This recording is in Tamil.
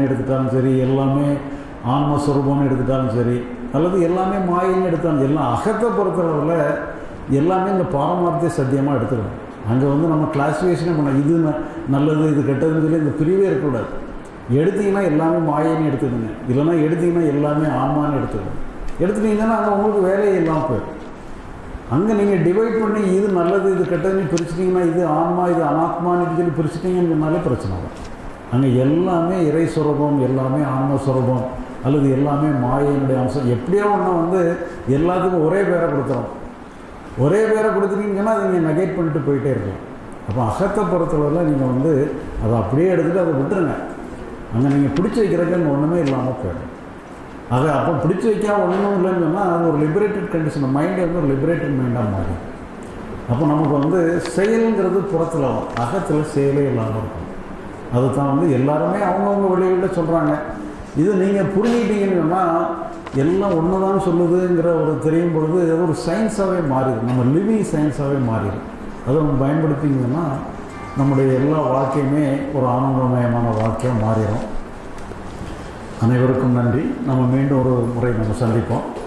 சொரூபம்னு எடுத்துட்டாலும் சரி எல்லாமே ஆன்ம சொரூபம்னு எடுத்துட்டாலும் சரி அல்லது எல்லாமே மாயின்னு எடுத்தாலும் எல்லாம் அகத்தை பொறுத்தளவில் எல்லாமே இந்த பாரமார்த்திய சத்தியமாக எடுத்துக்கணும் அங்கே வந்து நம்ம கிளாஸிஃபிகேஷனே பண்ண இது ந- நல்லது இது கெட்டதுன்னு சொல்லி இந்த பிரிவே இருக்கக்கூடாது எடுத்தீங்கன்னா எல்லாமே மாயன்னு எடுத்துக்கணுங்க இல்லைன்னா எடுத்தீங்கன்னா எல்லாமே ஆன்மான்னு எடுத்துக்கணும் எடுத்துட்டீங்கன்னா அங்கே உங்களுக்கு வேலையே இல்லாமல் போயிடும் அங்கே நீங்கள் டிவைட் பண்ணி இது நல்லது இது கெட்டதுன்னு பிரிச்சிட்டிங்கன்னா இது ஆன்மா இது அனாத்மான்னு சொல்லி பிரிச்சிட்டிங்கன்னு சொன்னாலே பிரச்சனை தான் அங்கே எல்லாமே இறை சுரூபம் எல்லாமே ஆன்ம சுரூபம் அல்லது எல்லாமே மாயையினுடைய அம்சம் எப்படியோ ஒன்று வந்து எல்லாத்துக்கும் ஒரே பேரை கொடுத்துரும் ஒரே பேரை கொடுத்துட்டீங்கன்னா அதை நீங்கள் நெகேட் பண்ணிட்டு போயிட்டே இருக்கலாம் அப்போ அகத்தை பொறுத்தளவில் நீங்கள் வந்து அதை அப்படியே எடுத்துகிட்டு அதை விட்டுருங்க அங்கே நீங்கள் பிடிச்சி வைக்கிறதுக்கு அங்கே ஒன்றுமே இல்லாமல் போயிடும் அதை அப்போ பிடிச்சி வைக்காம ஒன்றும் இல்லைன்னு சொன்னால் அது ஒரு லிபரேட்டட் கண்டிஷன் மைண்டை வந்து ஒரு லிபரேட்டட் மைண்டாக மாறி அப்போ நமக்கு வந்து செயலுங்கிறது புறத்தில் வரும். அகத்தில் செயலே இல்லாமல் இருக்கும் அதுதான் வந்து எல்லாருமே அவங்கவுங்க வழிகளில் சொல்கிறாங்க இது நீங்கள் புரிஞ்சுக்கிட்டீங்கன்னு சொன்னால் எல்லாம் ஒன்று தான் சொல்லுதுங்கிற ஒரு தெரியும் பொழுது அது ஒரு சயின்ஸாகவே மாறிடும் நம்ம லிவிங் சயின்ஸாகவே மாறிடும் அதை நம்ம பயன்படுத்திங்கன்னா நம்முடைய எல்லா வாழ்க்கையுமே ஒரு ஆனந்தமயமான வாழ்க்கையாக மாறிடும் அனைவருக்கும் நன்றி நம்ம மீண்டும் ஒரு முறை நம்ம சந்திப்போம்